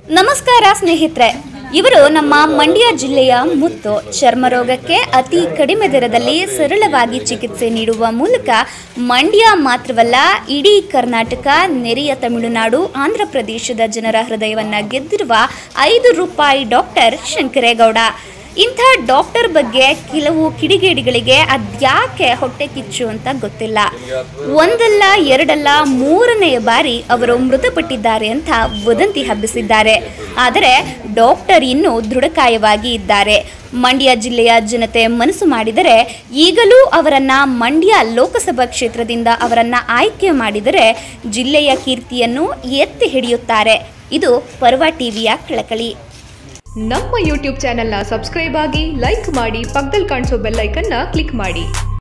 ನಮಸ್ಕಾರ ಸ್ನೇಹಿತರೆ ಇವರು ನಮ್ಮ ಮಂಡ್ಯ ಜಿಲ್ಲೆಯ ಮುತ್ತು ಚರ್ಮ ರೋಗಕ್ಕೆ ಅತಿ ಕಡಿಮೆ ದರದಲ್ಲಿ ಸರಳವಾಗಿ ಚಿಕಿತ್ಸೆ ನೀಡುವ ಮೂಲಕ ಮಂಡ್ಯ ಮಾತ್ರವಲ್ಲ ಇಡೀ ಕರ್ನಾಟಕ ನೆರೆಯ ತಮಿಳುನಾಡು ಆಂಧ್ರ ಪ್ರದೇಶದ ಜನರ ಹೃದಯವನ್ನ ಗೆದ್ದಿರುವ ಐದು ರೂಪಾಯಿ ಡಾಕ್ಟರ್ ಶಂಕರೇಗೌಡ ಇಂಥ ಡಾಕ್ಟರ್ ಬಗ್ಗೆ ಕೆಲವು ಕಿಡಿಗೇಡಿಗಳಿಗೆ ಅದ್ಯಾಕೆ ಹೊಟ್ಟೆ ಕಿಚ್ಚು ಅಂತ ಗೊತ್ತಿಲ್ಲ ಒಂದಲ್ಲ ಎರಡಲ್ಲ ಮೂರನೆಯ ಬಾರಿ ಅವರು ಮೃತಪಟ್ಟಿದ್ದಾರೆ ಅಂತ ವದಂತಿ ಹಬ್ಬಿಸಿದ್ದಾರೆ ಆದರೆ ಡಾಕ್ಟರ್ ಇನ್ನೂ ದೃಢಕಾಯವಾಗಿ ಇದ್ದಾರೆ ಮಂಡ್ಯ ಜಿಲ್ಲೆಯ ಜನತೆ ಮನಸ್ಸು ಮಾಡಿದರೆ ಈಗಲೂ ಅವರನ್ನ ಮಂಡ್ಯ ಲೋಕಸಭಾ ಕ್ಷೇತ್ರದಿಂದ ಅವರನ್ನ ಆಯ್ಕೆ ಮಾಡಿದರೆ ಜಿಲ್ಲೆಯ ಕೀರ್ತಿಯನ್ನು ಎತ್ತಿ ಹಿಡಿಯುತ್ತಾರೆ ಇದು ಪರ್ವ ಟಿವಿಯ ಕಳಕಳಿ ನಮ್ಮ ಯೂಟ್ಯೂಬ್ ಚಾನೆಲ್ನ ಸಬ್ಸ್ಕ್ರೈಬ್ ಆಗಿ ಲೈಕ್ ಮಾಡಿ ಪಕ್ಕದಲ್ಲಿ ಕಾಣಿಸೋ ಬೆಲ್ ಐಕನ್ನ ಕ್ಲಿಕ್ ಮಾಡಿ